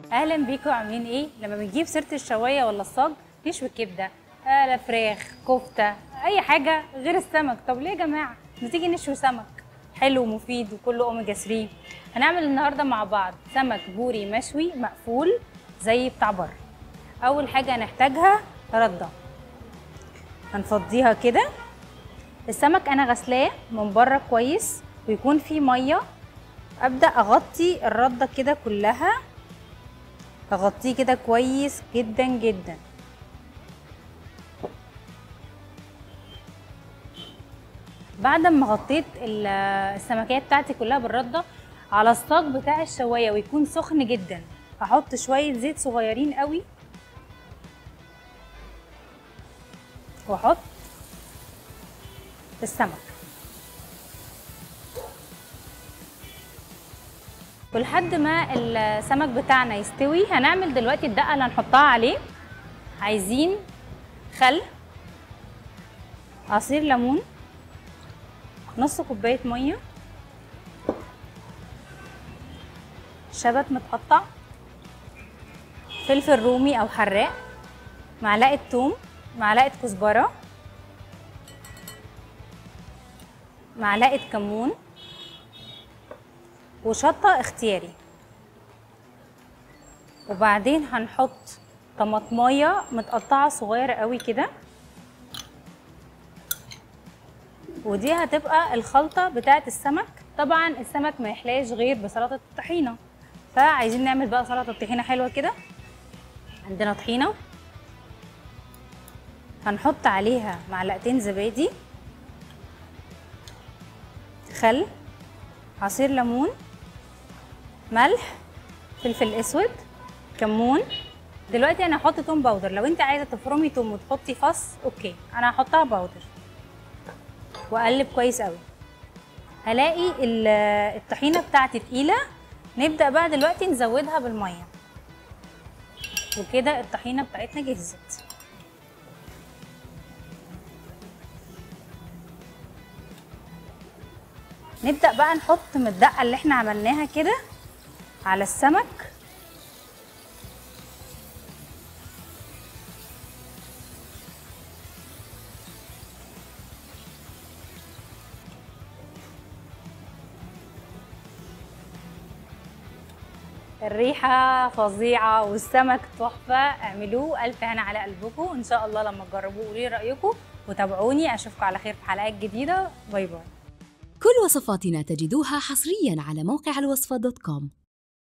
اهلا بيكم عاملين ايه لما بنجيب سيره الشوايه ولا الصاج نشوي كبده آه لا فراخ كفته اي حاجه غير السمك طب ليه يا جماعه نتيجي نشوي سمك حلو ومفيد وكله اوميجا 3 هنعمل النهارده مع بعض سمك بوري مشوي مقفول زي بتاع بره اول حاجه هنحتاجها رده هنفضيها كده السمك انا غسلاه من بره كويس ويكون فيه ميه ابدا اغطي الرده كده كلها اغطيه كده كويس جدا جدا بعد ما غطيت ال- السمكيه بتاعتي كلها بالرده على الصاج بتاع الشوايه ويكون سخن جدا هحط شويه زيت صغيرين قوي واحط السمك ولحد ما السمك بتاعنا يستوي هنعمل دلوقتي الدقه اللي هنحطها عليه عايزين خل عصير ليمون نص كوبايه ميه شبت متقطع فلفل رومي او حراق معلقه توم معلقه كزبره معلقه كمون وشطه اختياري وبعدين هنحط طماطمايه متقطعه صغيره قوي كده ودي هتبقى الخلطه بتاعه السمك طبعا السمك ما يحلاش غير بسلطه الطحينه فعايزين نعمل بقى سلطه طحينه حلوه كده عندنا طحينه هنحط عليها معلقتين زبادي خل عصير ليمون ملح فلفل اسود كمون دلوقتي انا هحط توم باودر لو انت عايزه تفرمي توم وتحطي فص اوكي انا هحطها باودر واقلب كويس قوي هلاقي ال- الطحينه بتاعتي تقيله نبدا بقى دلوقتي نزودها بالميه وكده الطحينه بتاعتنا جهزت نبدا بقى نحط من الدقه اللي احنا عملناها كده على السمك الريحة فظيعة والسمك تحفة اعملوه ألف هنا على قلبكم إن شاء الله لما تجربوه قولوا لي رأيكم وتابعوني أشوفكم على خير في حلقات جديدة باي باي كل وصفاتنا تجدوها حصريا على موقع الوصفة دوت كوم